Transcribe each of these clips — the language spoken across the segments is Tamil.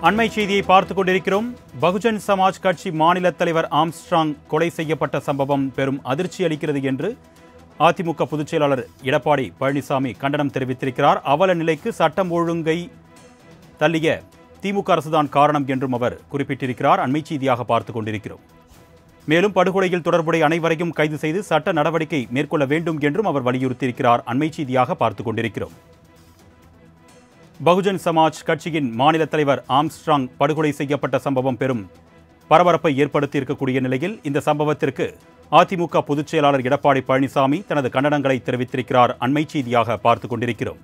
அண்மை செய்தியை பார்த்துக் கொண்டிருக்கிறோம் பகுஜன் சமாஜ் கட்சி மாநில தலைவர் ஆம்ஸ்ட்ராங் கொலை செய்யப்பட்ட சம்பவம் பெரும் அதிர்ச்சி அளிக்கிறது என்று அதிமுக பொதுச் செயலாளர் எடப்பாடி பழனிசாமி கண்டனம் தெரிவித்திருக்கிறார் அவல நிலைக்கு சட்டம் ஒழுங்கை தள்ளிய திமுக அரசுதான் காரணம் என்றும் அவர் குறிப்பிட்டிருக்கிறார் அண்மை செய்தியாக பார்த்துக் கொண்டிருக்கிறோம் மேலும் படுகொலையில் தொடர்புடைய அனைவரையும் கைது செய்து சட்ட நடவடிக்கை மேற்கொள்ள வேண்டும் என்றும் அவர் வலியுறுத்தியிருக்கிறார் அண்மை செய்தியாக பார்த்துக் கொண்டிருக்கிறோம் பகுஜன் சமாஜ் கட்சியின் மாநில தலைவர் ஆம்ஸ்ட்ராங் படுகொலை செய்யப்பட்ட சம்பவம் பெரும் பரபரப்பை ஏற்படுத்தியிருக்கக்கூடிய நிலையில் இந்த சம்பவத்திற்கு அதிமுக பொதுச் செயலாளர் எடப்பாடி பழனிசாமி தனது கண்டனங்களை தெரிவித்திருக்கிறார் அண்மை செய்தியாக பார்த்துக் கொண்டிருக்கிறோம்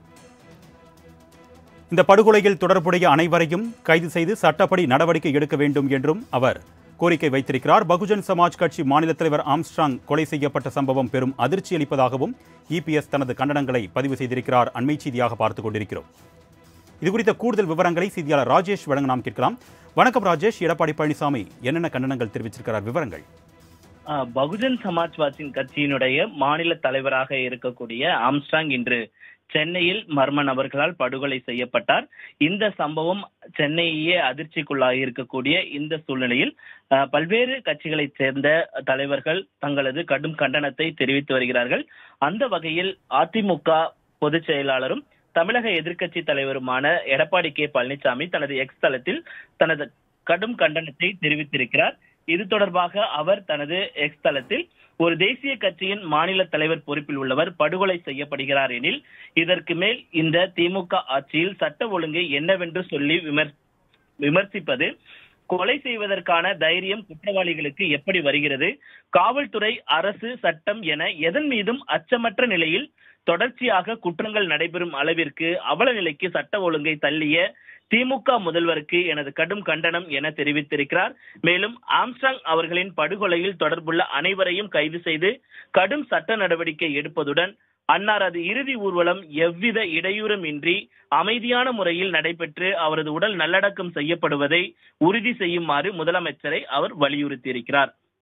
இந்த படுகொலையில் தொடர்புடைய அனைவரையும் கைது செய்து சட்டப்படி நடவடிக்கை எடுக்க வேண்டும் என்றும் அவர் கோரிக்கை வைத்திருக்கிறார் பகுஜன் சமாஜ் கட்சி மாநில தலைவர் ஆம்ஸ்ட்ராங் கொலை செய்யப்பட்ட சம்பவம் பெரும் அதிர்ச்சி அளிப்பதாகவும் இபிஎஸ் தனது கண்டனங்களை பதிவு செய்திருக்கிறார் அண்மை செய்தியாக பார்த்துக் கொண்டிருக்கிறோம் இது குறித்த கூடுதல் விவரங்களை செய்தியாளர் ராஜேஷ் வழங்க நாம் கேட்கலாம் வணக்கம் ராஜேஷ் எடப்பாடி பழனிசாமி என்னென்ன கண்டனங்கள் தெரிவிச்சிருக்கிறார் விவரங்கள் ஆஹ் பகுஜன் சமாஜ்வாதின் கட்சியினுடைய மாநில தலைவராக இருக்கக்கூடிய ஆம்ஸ்ட்ராங் இன்று சென்னையில் மர்ம நபர்களால் படுகொலை செய்யப்பட்டார் இந்த சம்பவம் சென்னையே அதிர்ச்சிக்குள்ளாகி இருக்கக்கூடிய இந்த சூழ்நிலையில் ஆஹ் பல்வேறு கட்சிகளைச் சேர்ந்த தலைவர்கள் தங்களது கடும் கண்டனத்தை தெரிவித்து வருகிறார்கள் அந்த வகையில் அதிமுக பொதுச் செயலாளரும் தமிழக எதிர்க்கட்சி தலைவருமான எடப்பாடி கே பழனிசாமி தனது எக்ஸ் தளத்தில் தனது கடும் கண்டனத்தை தெரிவித்திருக்கிறார் இது தொடர்பாக அவர் தனது எக்ஸ் தளத்தில் ஒரு தேசிய கட்சியின் மாநில தலைவர் பொறுப்பில் உள்ளவர் படுகொலை செய்யப்படுகிறார் எனில் இதற்கு மேல் இந்த திமுக ஆட்சியில் சட்ட ஒழுங்கை என்னவென்று சொல்லி விமர் விமர்சிப்பது கொலை செய்வதற்கான தைரியம் குற்றவாளிகளுக்கு எப்படி வருகிறது காவல்துறை அரசு சட்டம் என எதன் மீதும் அச்சமற்ற நிலையில் தொடர்ச்சியாக குற்றங்கள் நடைபெறும் அளவிற்கு அவல நிலைக்கு சட்ட ஒழுங்கை தள்ளிய திமுக முதல்வருக்கு எனது கடும் கண்டனம் என தெரிவித்திருக்கிறார் மேலும் ஆம்ஸ்ட்ராங் அவர்களின் படுகொலையில் தொடர்புள்ள அனைவரையும் கைது செய்து கடும் சட்ட நடவடிக்கை எடுப்பதுடன் அன்னாரது இறுதி ஊர்வலம் எவ்வித இடையூறும் இன்றி அமைதியான முறையில் நடைபெற்று அவரது உடல் நல்லடக்கம் செய்யப்படுவதை உறுதி செய்யுமாறு முதலமைச்சரை அவர் வலியுறுத்தியிருக்கிறார்